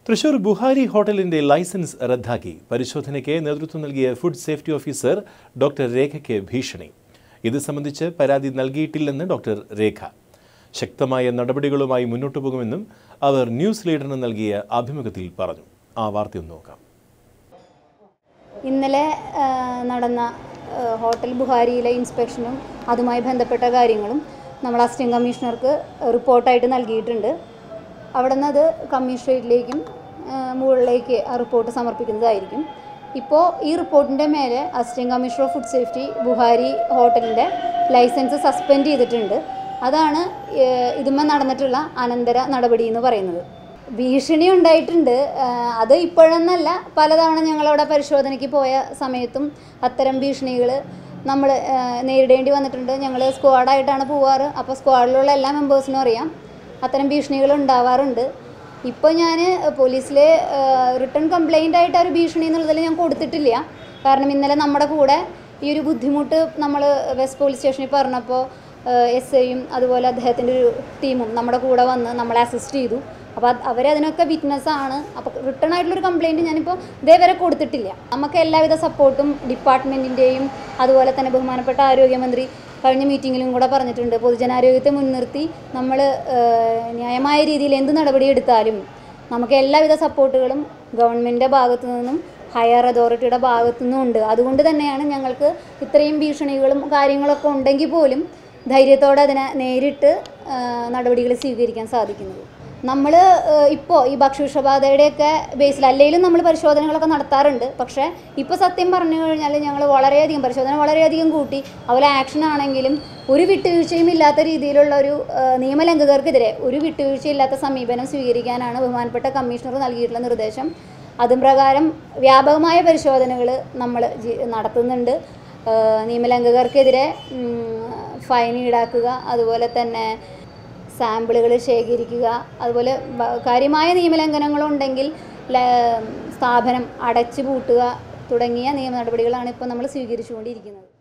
തൃശൂർ ബുഹാരി ഹോട്ടലിന്റെ ലൈസൻസ് റദ്ദാക്കി പരിശോധനയ്ക്ക് നേതൃത്വം നൽകിയ ഫുഡ് സേഫ്റ്റി ഓഫീസർ ഡോക്ടർ രേഖയ്ക്ക് ഭീഷണി ഇത് സംബന്ധിച്ച് പരാതി നൽകിയിട്ടില്ലെന്ന് ഡോക്ടർ രേഖ ശക്തമായ നടപടികളുമായി മുന്നോട്ടു പോകുമെന്നും അവർ ന്യൂസ് ലീഡറിന് നൽകിയ അഭിമുഖത്തിൽ പറഞ്ഞു ആ വാർത്തയൊന്ന് നോക്കാം ഇന്നലെ ആ, നടന്ന ആ, ഹോട്ടൽ ബുഹാരിയിലെ ഇൻസ്പെക്ഷനും അതുമായി ബന്ധപ്പെട്ട കാര്യങ്ങളും നമ്മൾ അസിസ്റ്റന്റ് കമ്മീഷണർക്ക് റിപ്പോർട്ടായിട്ട് നൽകിയിട്ടുണ്ട് അവിടെ നിന്ന് അത് കമ്മീഷണറേറ്റിലേക്കും ആ, മുകളിലേക്ക് ആ റിപ്പോർട്ട് സമർപ്പിക്കുന്നതായിരിക്കും ഇപ്പോൾ ഈ റിപ്പോർട്ടിൻ്റെ മേലെ assistant commissioner of food safety Buhari ഹോട്ടലിൻ്റെ ലൈസൻസ് സസ്പെൻഡ് ചെയ്തിട്ടുണ്ട് അതാണ് ഏഹ്, ഇതുമ്മെ നടന്നിട്ടുള്ള അനന്തര നടപടി എന്ന് പറയുന്നത് ഭീഷണി ഉണ്ടായിട്ടുണ്ട് ആഹ് അത് ഇപ്പോഴെന്നല്ല പലതവണ ഞങ്ങളവിടെ പരിശോധനയ്ക്ക് പോയ സമയത്തും അത്തരം ഭീഷണികൾ നമ്മൾ നേരിടേണ്ടി വന്നിട്ടുണ്ട് ഞങ്ങൾ സ്ക്വാഡായിട്ടാണ് പോവാറ് അപ്പോൾ സ്ക്വാഡിലുള്ള എല്ലാ മെമ്പേഴ്സിനും അറിയാം അത്തരം ഭീഷണികൾ ഉണ്ടാവാറുണ്ട് ഇപ്പോൾ ഞാൻ പോലീസിൽ റിട്ടേൺ കംപ്ലൈൻ്റ് ആയിട്ട് ആ ഒരു ഭീഷണി എന്നുള്ളതിൽ ഞാൻ കൊടുത്തിട്ടില്ല കാരണം ഇന്നലെ നമ്മുടെ കൂടെ ഈ ഒരു ബുദ്ധിമുട്ട് നമ്മൾ വെസ്റ്റ് പോലീസ് സ്റ്റേഷനിൽ പറഞ്ഞപ്പോൾ എസ് ഐയും അതുപോലെ അദ്ദേഹത്തിൻ്റെ ഒരു ടീമും നമ്മുടെ കൂടെ വന്ന് നമ്മളെ അസിസ്റ്റ് ചെയ്തു അപ്പോൾ അത് അവരതിനൊക്കെ വിറ്റ്നസ് ആണ് അപ്പോൾ റിട്ടേൺ ആയിട്ടുള്ളൊരു കംപ്ലയിൻറ്റ് ഞാനിപ്പോൾ ഇതേവരെ കൊടുത്തിട്ടില്ല നമുക്ക് എല്ലാവിധ സപ്പോർട്ടും ഡിപ്പാർട്ട്മെൻറ്റിൻ്റെയും അതുപോലെ തന്നെ ബഹുമാനപ്പെട്ട ആരോഗ്യമന്ത്രി കഴിഞ്ഞ മീറ്റിങ്ങിലും കൂടെ പറഞ്ഞിട്ടുണ്ട് പൊതുജനാരോഗ്യത്തെ മുൻനിർത്തി നമ്മൾ ന്യായമായ രീതിയിൽ എന്ത് നടപടി എടുത്താലും നമുക്ക് എല്ലാവിധ സപ്പോർട്ടുകളും ഗവൺമെൻറ്റിൻ്റെ ഭാഗത്തു നിന്നും ഹയർ അതോറിറ്റിയുടെ ഭാഗത്തു നിന്നും ഉണ്ട് അതുകൊണ്ട് തന്നെയാണ് ഞങ്ങൾക്ക് ഇത്രയും ഭീഷണികളും കാര്യങ്ങളൊക്കെ ഉണ്ടെങ്കിൽ പോലും ധൈര്യത്തോടെ അതിനെ നേരിട്ട് നടപടികൾ സ്വീകരിക്കാൻ സാധിക്കുന്നത് നമ്മൾ ഇപ്പോൾ ഈ ഭക്ഷ്യവിഷബാധയുടെയൊക്കെ ബേസിൽ അല്ലെങ്കിലും നമ്മൾ പരിശോധനകളൊക്കെ നടത്താറുണ്ട് പക്ഷേ ഇപ്പോൾ സത്യം പറഞ്ഞു കഴിഞ്ഞാൽ ഞങ്ങൾ വളരെയധികം പരിശോധന വളരെയധികം കൂട്ടി അതുപോലെ ആക്ഷൻ ആണെങ്കിലും ഒരു വിട്ടുവീഴ്ചയും ഇല്ലാത്ത രീതിയിലുള്ള ഒരു ആ, നിയമലംഘകർക്കെതിരെ ഒരു വിട്ടുവീഴ്ചയില്ലാത്ത സമീപനം സ്വീകരിക്കാനാണ് ബഹുമാനപ്പെട്ട കമ്മീഷണർ നൽകിയിട്ടുള്ള നിർദ്ദേശം അതും പ്രകാരം വ്യാപകമായ പരിശോധനകൾ നമ്മൾ നടത്തുന്നുണ്ട് ആ, നിയമലംഘകർക്കെതിരെ ഫൈൻ ഈടാക്കുക അതുപോലെ തന്നെ സാമ്പിളുകൾ ശേഖരിക്കുക അതുപോലെ ബ- കാര്യമായ നിയമലംഘനങ്ങളുണ്ടെങ്കിൽ ല- സ്ഥാപനം അടച്ചു പൂട്ടുക തുടങ്ങിയ നിയമ നടപടികളാണ് ഇപ്പോൾ നമ്മൾ സ്വീകരിച്ചുകൊണ്ടിരിക്കുന്നത്